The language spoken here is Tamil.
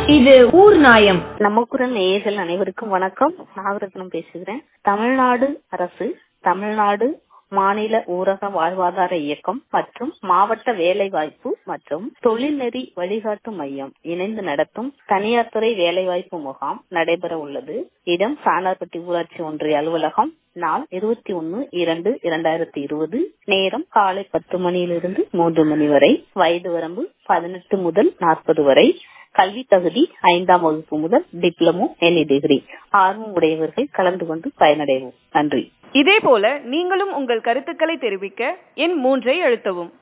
இது ஊர் நாயம் நம்ம குரல் நேயர்கள் அனைவருக்கும் வணக்கம் நாகரத்னம் பேசுகிறேன் தமிழ்நாடு அரசு தமிழ்நாடு மாநில ஊரக வாழ்வாதார இயக்கம் மற்றும் மாவட்ட வேலைவாய்ப்பு மற்றும் தொழில்நெறி வழிகாட்டு மையம் இணைந்து நடத்தும் தனியார் துறை வேலைவாய்ப்பு முகாம் நடைபெற உள்ளது இடம் சாணார்பட்டி ஊராட்சி ஒன்றிய அலுவலகம் நாள் இருபத்தி ஒன்னு இரண்டு இரண்டாயிரத்தி இருபது நேரம் காலை பத்து மணியிலிருந்து மூன்று மணி வரை வயது வரம்பு பதினெட்டு முதல் நாற்பது வரை கல்வி தகுதி ஐந்தாம் வகுப்பு முதல் டிப்ளமோ எனி டிகிரி ஆர்வம் உடையவர்கள் கலந்து கொண்டு பயனடைவோம் நன்றி இதேபோல நீங்களும் உங்கள் கருத்துக்களை தெரிவிக்க எண் மூன்றை அழுத்தவும்